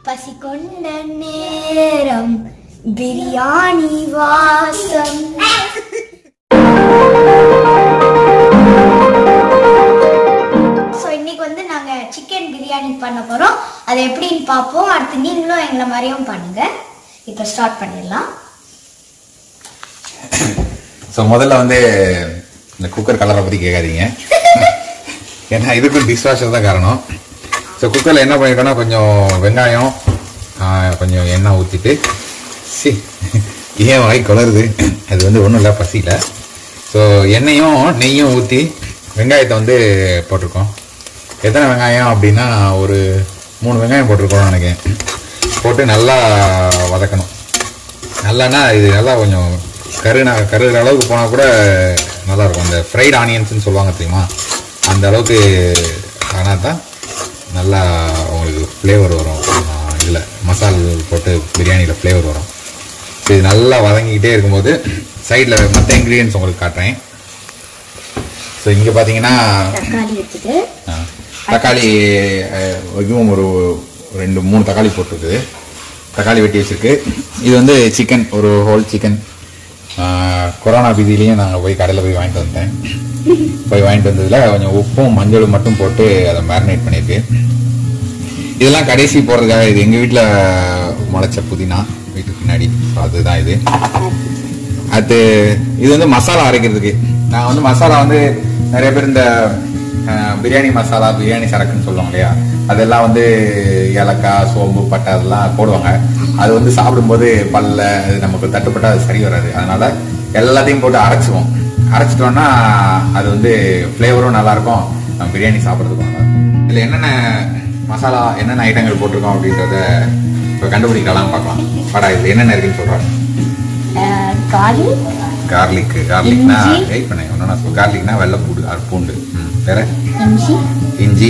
பசி கொண்ட நேரம் பிரியாணி வாசம் ஸோ இன்னைக்கு வந்து நாங்க சிக்கன் பிரியாணி பண்ண போறோம் அது எப்படின்னு பார்ப்போம் அடுத்து நீங்களும் எங்களை மாதிரியும் பண்ணுங்க இப்போ ஸ்டார்ட் பண்ணிடலாம் ஸோ முதல்ல வந்து இந்த குக்கர் கலரை பற்றி கேட்காதீங்க ஏன்னா இதுக்கும் டிஷ்வாஷர் தான் காரணம் ஸோ குக்கரில் என்ன பண்ணிருக்கோம்னா கொஞ்சம் வெங்காயம் ஆ, கொஞ்சம் எண்ணெய் ஊற்றிட்டு சி ஏன் வாய் குளருது அது வந்து ஒன்றும் இல்லை பசியில் ஸோ எண்ணெயும் நெய்யும் ஊற்றி வெங்காயத்தை வந்து போட்டிருக்கோம் எத்தனை வெங்காயம் அப்படின்னா ஒரு மூணு வெங்காயம் போட்டிருக்கோம் நினைக்கிறேன் போட்டு நல்லா வதக்கணும் நல்லானா இது நல்லா கொஞ்சம் கருனா கருகிற அளவுக்கு போனால் கூட நல்லா இருக்கும் அந்த ஃப்ரைட் ஆனியன்ஸ்னு சொல்லுவாங்க தெரியுமா அந்த அளவுக்கு ஆனால் தான் நல்லா உங்களுக்கு ஃப்ளேவர் வரும் இதில் மசால் போட்டு பிரியாணியில் ஃப்ளேவர் வரும் So, இது நல்லா வதங்கிக்கிட்டே இருக்கும்போது சைடில் மற்ற இன்க்ரீடியன்ஸ் உங்களுக்கு காட்டுறேன் ஸோ இங்கே பார்த்தீங்கன்னா தக்காளி வச்சுட்டு ஆ, தக்காளி அஹ், இதுவும் ஒரு ரெண்டு மூணு தக்காளி போட்டிருக்குது தக்காளி வெட்டி வச்சிருக்கு இது வந்து சிக்கன் ஒரு ஹோல் சிக்கன் கொரோனா பீதியிலையும் நாங்கள் போய் கடையில் போய் வாங்கிட்டு வந்தேன் போய் வாங்கிட்டு வந்ததில் கொஞ்சம் உப்பும் மஞ்சளும் மட்டும் போட்டு அதை மேரினேட் பண்ணியிருக்கு இதெல்லாம் கடைசி போடுறதுக்காக இது எங்கள் வீட்டில் முளைச்ச புதினா வீட்டுக்கு பின்னாடி ஸோ அதுதான் இது அது இது வந்து மசாலா அரைக்கிறதுக்கு நான் வந்து மசாலா வந்து நிறைய பேர் இந்த அஹ், பிரியாணி மசாலா பிரியாணி சரக்குன்னு சொல்லுவாங்க இல்லையா அதெல்லாம் வந்து ஏலக்காய் சோம்பு பட்டை அதெல்லாம் போடுவாங்க அது வந்து சாப்பிடும்போது பல்ல அது நமக்கு தட்டுப்பட்டா அது சரி வராது அதனால எல்லாத்தையும் போட்டு அரைச்சிவோம் அரைச்சிட்டோம்னா அது வந்து ஃப்ளேவரும் நல்லா இருக்கும் நம்ம பிரியாணி சாப்பிட்றதுக்கும் நல்லா இருக்கும் இதில் என்னென்ன மசாலா என்னென்ன ஐட்டங்கள் போட்டிருக்கோம் அப்படின்றத இப்போ கண்டுபிடிக்கலாம் பார்க்கலாம் படா இது என்னென்ன இருக்குன்னு சொல்கிறாங்க காலி கார்லிக் கார்லிக்னா இஞ்சி. வெயிட் பண்ணேன் ஒன்று நான் சொல் கார்லிக்னா வெள்ளை பூண்டு அது பூண்டு ம் வேற இஞ்சி இஞ்சி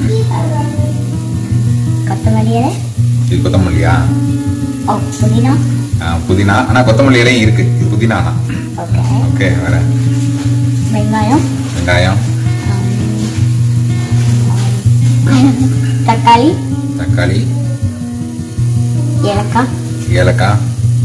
கொத்தமல்லி இலை இது கொத்தமல்லியா ஓ புதினா ஆ, புதினா ஆனால் கொத்தமல்லி இலையும் இருக்கு இது புதினா ஆனால் ஓகே ஓகே வேற வெங்காயம் வெங்காயம் தக்காளி தக்காளி ஏலக்காய் ஏலக்காய்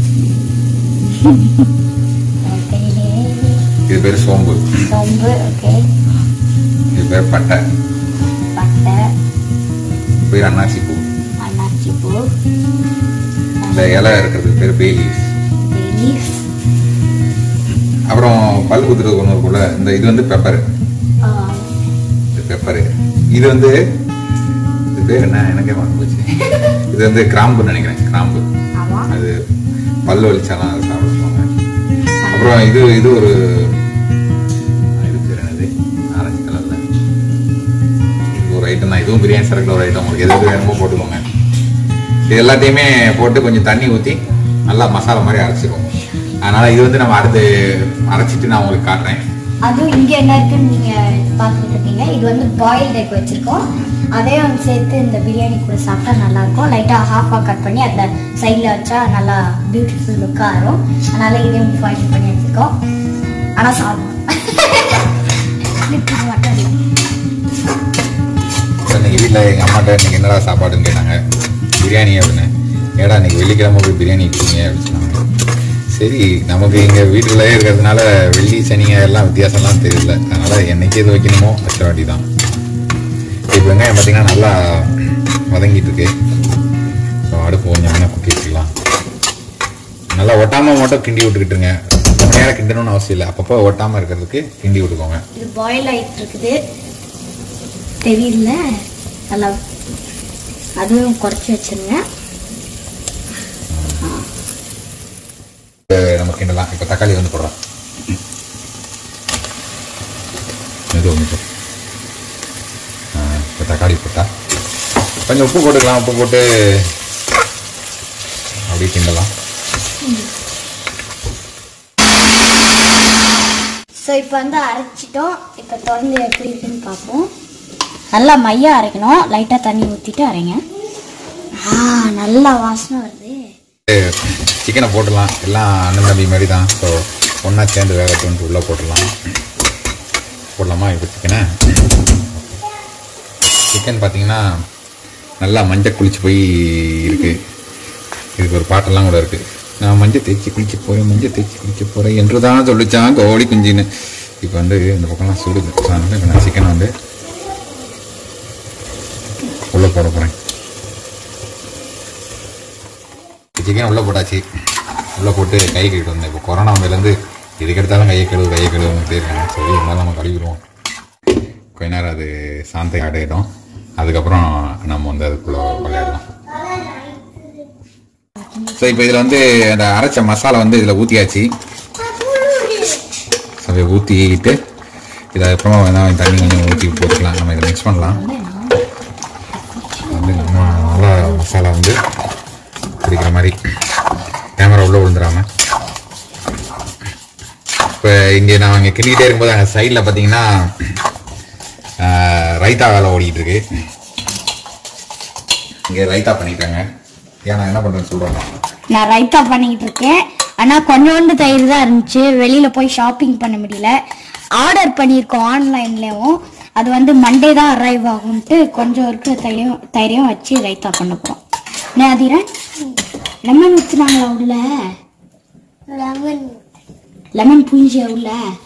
தெரியலையே இது பேர் சோம்பு சோம்பு ஓகே இது பேர் பட்டை பட்டை இது பேர் அன்னாசி பூ அன்னாச்சி பூ இந்த இலை இருக்கிறது பேர் பே லீவ்ஸ் லீஃப் அப்புறம் பல் குத்துறது ஒன்று இருக்கும்ல இந்த இது வந்து பெப்பர் இது பெப்பரு இது வந்து இது பேர் என்ன எனக்கே மறந்து போச்சு இது வந்து கிராம்புன்னு நினைக்கிறேன் கிராம்பு ஆமாம் அது பல்லு வலிச்சாலாம் அதை சாப்பிடுவாங்க அப்புறம் இது இது ஒரு இது பேர் என்னது ஆரஞ்சு கலர்ல இது ஒரு ஐட்டம் தான் இதுவும் பிரியாணி சரக்குல ஒரு ஐட்டம் உங்களுக்கு எது எது வேணுமோ போட்டுக்கோங்க இது எல்லாத்தையுமே போட்டு கொஞ்சம் தண்ணி ஊற்றி நல்லா மசாலா மாதிரி அரைச்சிருவோம் அதனால இது வந்து நம்ம அடுத்து அரைச்சிட்டு நான் உங்களுக்கு காட்டுறேன் அதுவும் இங்க என்ன இருக்குன்னு நீங்க பார்த்துட்டு இருக்கீங்க இது வந்து பாயில்ட் எக் வச்சிருக்கோம் அதையும் வந்து சேர்த்து இந்த பிரியாணி கூட சாப்பிட்டா நல்லா இருக்கும் லைட்டா ஹாஃபா கட் பண்ணி அந்த சைட்ல வச்சா நல்லா பியூட்டிஃபுல் லுக்கா வரும் அதனால இதையும் பாயில் பண்ணி வச்சிருக்கோம் ஆனா சாப்பிடும் லிப்டிக் மட்டும் இல்லை. இன்னைக்கு வீட்டில் எங்கள் அம்மாட்ட இன்னைக்கு என்னடா சாப்பாடுன்னு கேட்டாங்க பிரியாணி அப்படின்னு ஏடா இன்னைக்கு வெள்ளிக்கிழமை போய் பிரியாணி வச்சுருங்க அப்படின்னு சொன்னாங்க சரி நமக்கு இங்கே வீட்டுக்குள்ளேயே இருக்கிறதுனால வெள்ளி சனிங்க எல்லாம் வித்தியாசம்லாம் தெரியல அதனால என்னைக்கு எது வைக்கணுமோ வைக்க வேண்டியதான் இப்போ வெங்காயம் பார்த்தீங்கன்னா நல்லா வதங்கிட்டு இருக்கு ஸோ அடுப்பு கொஞ்சம் வேணா குட்டி வச்சுக்கலாம் நல்லா ஒட்டாம மட்டும் கிண்டி விட்டுக்கிட்டுருங்க ரொம்ப நேரம் கிண்டணும்னு அவசியம் இல்லை அப்பப்போ ஒட்டாம இருக்கிறதுக்கு கிண்டி விட்டுக்கோங்க இது பாயில் ஆயிட்டு இருக்குது தெரியல நல்லா அதுவும் குறைச்சி வச்சிருங்க இப்ப நம்ம கிண்டலாம் இப்போ தக்காளி வந்து போடுறோம் மெது மெது இப்போ தக்காளி போட்டா கொஞ்சம் உப்பு போட்டுக்கலாம் உப்பு போட்டு அப்படியே கிண்டலாம் ஸோ இப்போ வந்து அரைச்சிட்டோம் இப்போ திறந்து எப்படி இருக்குன்னு பார்ப்போம் நல்லா மையம் அரைக்கணும் லைட்டாக தண்ணி ஊற்றிட்டு அரைங்க ஆ நல்லா வாசனை வருது சிக்கனை போட்டுடலாம் எல்லாம் அண்ணன் தம்பி மாதிரி தான் ஸோ ஒன்றா சேர்ந்து வேகட்டும்ட்டு உள்ளே போட்டுடலாம் போடலாமா இப்போ சிக்கனை சிக்கன் பார்த்தீங்கன்னா நல்லா மஞ்சள் குளிச்சு போய் இருக்கு இருக்கு இதுக்கு ஒரு பாட்டெல்லாம் கூட இருக்கு நான் மஞ்சள் தேய்ச்சி குளிக்க போறேன் மஞ்சள் தேய்ச்சி குளிக்க போறேன் என்று தான் சொல்லிச்சான் கோழி குஞ்சின்னு இப்போ வந்து இந்த பக்கம்லாம் சுடுது ஸோ அதனால இப்போ நான் சிக்கனை வந்து உள்ளே போட போகிறேன் சிக்கன் உள்ளே போட்டாச்சு உள்ளே போட்டு கை கழுவிட்டு வந்தேன் இப்போ கொரோனா வந்ததுலேருந்து எதுக்கு எடுத்தாலும் கையை கழுவு கையை கழுவுங்கிட்டே இருக்காங்க சரி இருந்தாலும் நம்ம கழுவிடுவோம் கொஞ்ச நேரம் அது சாந்தை அடையிடும் அதுக்கப்புறம் நம்ம வந்து அதுக்குள்ளே விளையாடலாம் ஸோ இப்போ இதில் வந்து அந்த அரைச்ச மசாலா வந்து இதில் ஊற்றியாச்சு அதை ஊற்றிட்டு இதை அப்புறமா வேணால் தண்ணி கொஞ்சம் ஊற்றி போட்டுக்கலாம் நம்ம இதை மிக்ஸ் பண்ணலாம் வந்து நம்ம நல்லா மசாலா வந்து பிடிக்கிற மாதிரி கேமரா உள்ளே விழுந்துடாம இப்போ இங்கே நான் இங்கே கிண்டிக்கிட்டே இருக்கும்போது அங்கே சைடில் பார்த்தீங்கன்னா ஆஹ், ரைத்தா வேலை ஓடிட்டு இருக்கு இங்கே ரைத்தா பண்ணிட்டாங்க ஏன் நான் என்ன பண்ணுறேன்னு சொல்கிறேன் நான் ரைத்தா பண்ணிக்கிட்டு இருக்கேன் ஆனா கொஞ்சோண்டு தயிர் தான் இருந்துச்சு வெளியில போய் ஷாப்பிங் பண்ண முடியல ஆர்டர் பண்ணியிருக்கோம் ஆன்லைன்லயும் அது வந்து மண்டே தான் அரைவ் ஆகும்ட்டு கொஞ்சம் இருக்கிற தயிரையும் தயிரையும் வச்சு ரைத்தா பண்ண போறோம் என்ன அதிரன் லெமன் ஊத்துனாங்களா உள்ள லெமன் லெமன் புளிஞ்சியா உள்ள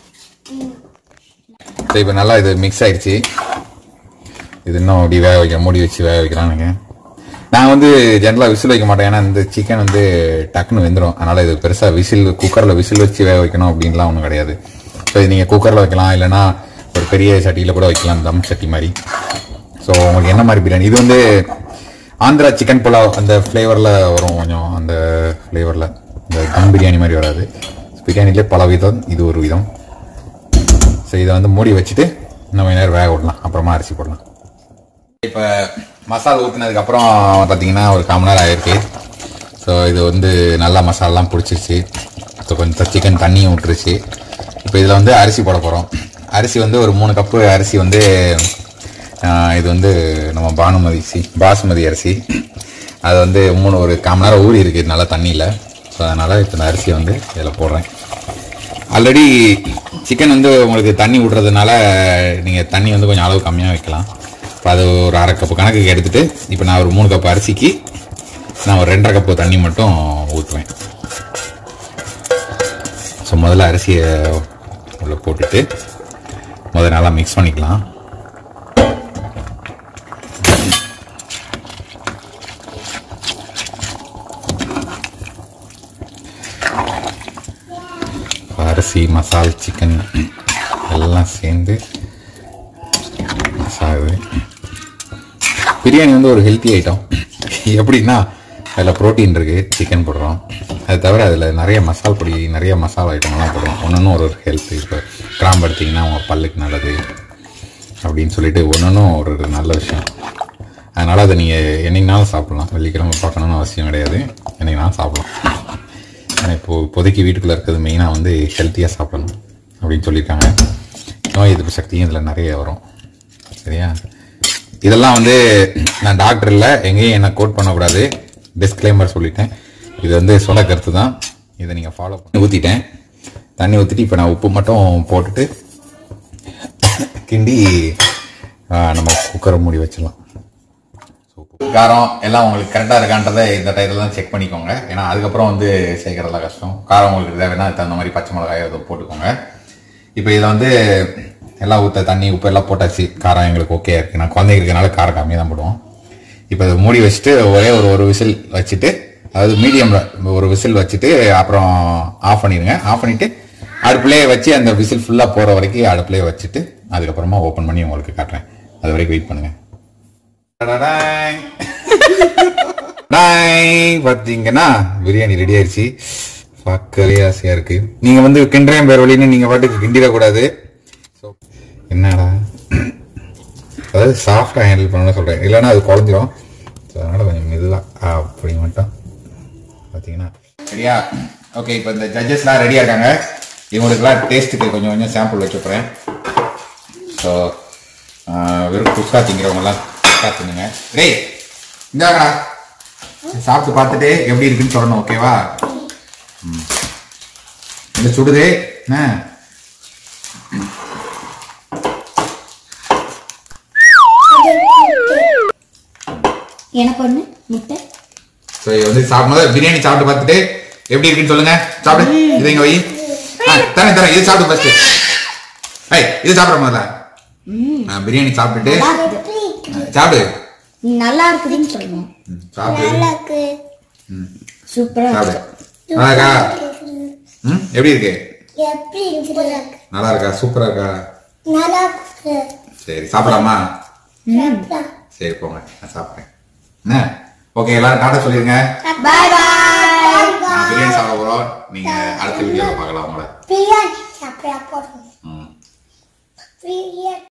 ஸோ இப்போ நல்லா இது மிக்ஸ் ஆயிடுச்சு இது இன்னும் அப்படி வேக வைக்க மூடி வச்சு வேக வைக்கலாம்னுங்க நான் வந்து ஜென்ரலாக விசில் வைக்க மாட்டேன் ஏன்னா இந்த சிக்கன் வந்து டக்குன்னு வெந்துடும் அதனால் இது பெருசாக விசில் குக்கரில் விசில் வச்சு வேக வைக்கணும் அப்படின்லாம் ஒன்றும் கிடையாது ஸோ இது நீங்கள் குக்கரில் வைக்கலாம் இல்லைன்னா ஒரு பெரிய சட்டியில் கூட வைக்கலாம் தம் சட்டி மாதிரி ஸோ உங்களுக்கு என்ன மாதிரி பிரியாணி இது வந்து ஆந்திரா சிக்கன் புலாவ் அந்த ஃப்ளேவரில் வரும் கொஞ்சம் அந்த ஃப்ளேவரில் இந்த தம் பிரியாணி மாதிரி வராது பிரியாணிலே பல விதம் இது ஒரு விதம் ஸோ இதை வந்து மூடி வச்சுட்டு நம்ம நேரம் வேக விடலாம் அப்புறமா அரிசி போடலாம் இப்போ மசாலா ஊற்றினதுக்கு அப்புறம் பார்த்தீங்கன்னா ஒரு கால் மணி நேரம் ஆயிருக்கு ஸோ இது வந்து நல்லா மசாலாலாம் பிடிச்சிருச்சு ஸோ கொஞ்சம் சிக்கன் தண்ணியும் விட்டுருச்சு இப்போ இதில் வந்து அரிசி போட போகிறோம் அரிசி வந்து ஒரு மூணு கப்பு அரிசி வந்து ஆஹ், இது வந்து நம்ம பானுமதி சி பாசுமதி அரிசி அது வந்து மூணு ஒரு கால் மணி நேரம் ஊறி இருக்குது நல்லா தண்ணியில் ஸோ அதனால் இப்போ இந்த அரிசியை வந்து இதில் போடுறேன் ஆல்ரெடி சிக்கன் வந்து உங்களுக்கு தண்ணி விடுறதுனால நீங்கள் தண்ணி வந்து கொஞ்சம் அளவு கம்மியாக வைக்கலாம் இப்போ அது ஒரு அரை கப்பு கணக்குக்கு எடுத்துட்டு இப்போ நான் ஒரு மூணு கப் அரிசிக்கு நான் ஒரு ரெண்டரை கப்பு தண்ணி மட்டும் ஊற்றுவேன் ஸோ முதல்ல அரிசியை உள்ள போட்டுட்டு முதல்ல நல்லா மிக்ஸ் பண்ணிக்கலாம் அரிசி மசால் சிக்கன் எல்லாம் சேர்ந்து மசாலு பிரியாணி வந்து ஒரு ஹெல்த்தி ஐட்டம் எப்படின்னா அதில் ப்ரோட்டீன் இருக்குது சிக்கன் போடுறோம் அது தவிர அதில் நிறைய மசால் பொடி நிறைய மசாலா ஐட்டம்லாம் போடுறோம் ஒன்று ஒரு ஒரு ஹெல்த் இப்போ கிராம்பு எடுத்திங்கன்னா உங்கள் பல்லுக்கு நல்லது அப்படின்னு சொல்லிட்டு ஒன்று ஒரு ஒரு நல்ல விஷயம் அதனால் அதை நீங்கள் என்னைக்குனாலும் சாப்பிட்லாம் வெள்ளிக்கிழமை பார்க்கணுன்னு அவசியம் கிடையாது என்னைக்குனாலும் சாப்பிடலாம் ஏன்னா இப்போ இப்போதைக்கு வீட்டுக்குள்ளே இருக்கிறது மெயினாக வந்து ஹெல்த்தியாக சாப்பிடணும் அப்படின்னு சொல்லியிருக்காங்க நோய் எதிர்ப்பு சக்தியும் இதில் நிறைய வரும் சரியா இதெல்லாம் வந்து நான் டாக்டர் இல்லை எங்கேயும் என்ன கோட் பண்ணக்கூடாது டிஸ்க்ளைமர் சொல்லிட்டேன் இது வந்து சொல்ல கருத்து தான் இதை நீங்கள் ஃபாலோ பண்ணி ஊற்றிட்டேன் தண்ணி ஊற்றிட்டு இப்போ நான் உப்பு மட்டும் போட்டுட்டு கிண்டி ஆ, நம்ம குக்கரை மூடி வச்சிடலாம் உப்பு காரம் எல்லாம் உங்களுக்கு கரெக்டாக இருக்கான்றதை இந்த டயத்தில் தான் செக் பண்ணிக்கோங்க ஏன்னா அதுக்கப்புறம் வந்து சேர்க்கறதுலாம் கஷ்டம் காரம் உங்களுக்கு தேவைன்னா அதுக்கு தகுந்த மாதிரி பச்சை மிளகாய் அதை போட்டுக்கோங்க இப்போ இதில் வந்து எல்லாம் ஊற்ற தண்ணி உப்பு எல்லாம் போட்டாச்சு காரம் எங்களுக்கு ஓகே இருக்கு நான் குழந்தைங்க இருக்கனால காரம் கம்மியாக தான் போடுவோம் இப்போ இதை மூடி வச்சுட்டு ஒரே ஒரு ஒரு விசில் வச்சுட்டு அதாவது மீடியமில் ஒரு விசில் வச்சுட்டு அப்புறம் ஆஃப் பண்ணிடுங்க ஆஃப் பண்ணிட்டு அடுப்புலேயே வச்சு அந்த விசில் ஃபுல்லாக போகிற வரைக்கும் அடுப்புலேயே வச்சுட்டு அதுக்கப்புறமா ஓப்பன் பண்ணி உங்களுக்கு காட்டுறேன் அது வரைக்கும் வெயிட் பண்ணுங்க டடடாய். டாய். பாத்தீங்கன்னா பிரியாணி ரெடி ஆயிடுச்சு பார்க்கவே ஆசையா இருக்கு நீங்க வந்து கிண்டுறேன் பேர் வழின்னு நீங்க பாட்டுக்கு கிண்டிடக்கூடாது So, என்னடா அதாவது சாஃப்டா ஹேண்டில் பண்ணணும்னு சொல்றேன் இல்லைன்னா அது குழஞ்சிரும் So, அதனால கொஞ்சம் மெதுவா அப்படி மட்டும் பாத்தீங்கன்னா சரியா ஓகே இப்போ இந்த ஜட்ஜஸ்லாம் ரெடியா இருக்காங்க இவங்களுக்குலாம் டேஸ்ட்டுக்கு கொஞ்சம் கொஞ்சம் சாம்பிள் வச்சு போறேன் ஸோ வெறும் குஸ்கா திங்கிறவங்கலாம் குஸ்கா தின்னுங்க டேய் இந்தாங்கடா சாப்பிட்டு பார்த்துட்டு எப்படி இருக்குன்னு சொல்லணும் ஓகேவா ம். இந்த சுடுதே என்ன எனக்கு ஒன்று முட்டை ஸோ இது வந்து சாப்பிடும் பிரியாணி சாப்பிட்டு பார்த்துட்டு எப்படி இருக்குன்னு சொல்லுங்க சாப்பிடு இதை இங்க வை ஆ, தரேன் தரேன் இது சாப்பிடு ஃபர்ஸ்ட் ஐய் இது சாப்பிட முதல்ல ஆ, பிரியாணி சாப்பிட்டுட்டு ஆ, சாப்பிடு நல்லா இருக்குதுன்னு சொல்லுங்க ம், சாப்பிடு எனக்கு ம், சூப்பரா சாப்பிடு நல்லா இருக்கா ம் எப்படி இருக்கு எப்படி இருக்கு நல்லா இருக்கா சூப்பரா இருக்கா நல்லா இருக்கு சரி சாப்பிடலாமா ம் சரி போங்க நான் சாப்பிட்றேன் என்ன ஓகே எல்லாரும் டாட்டா சொல்லிருங்க பாய் பாய் நான் பிரியாணி சாப்பிட போறோம் நீங்க அடுத்த வீடியோல பார்க்கலாம் உங்களை பிரியாணி சாப்பிட போறோம் ம் பிரியாணி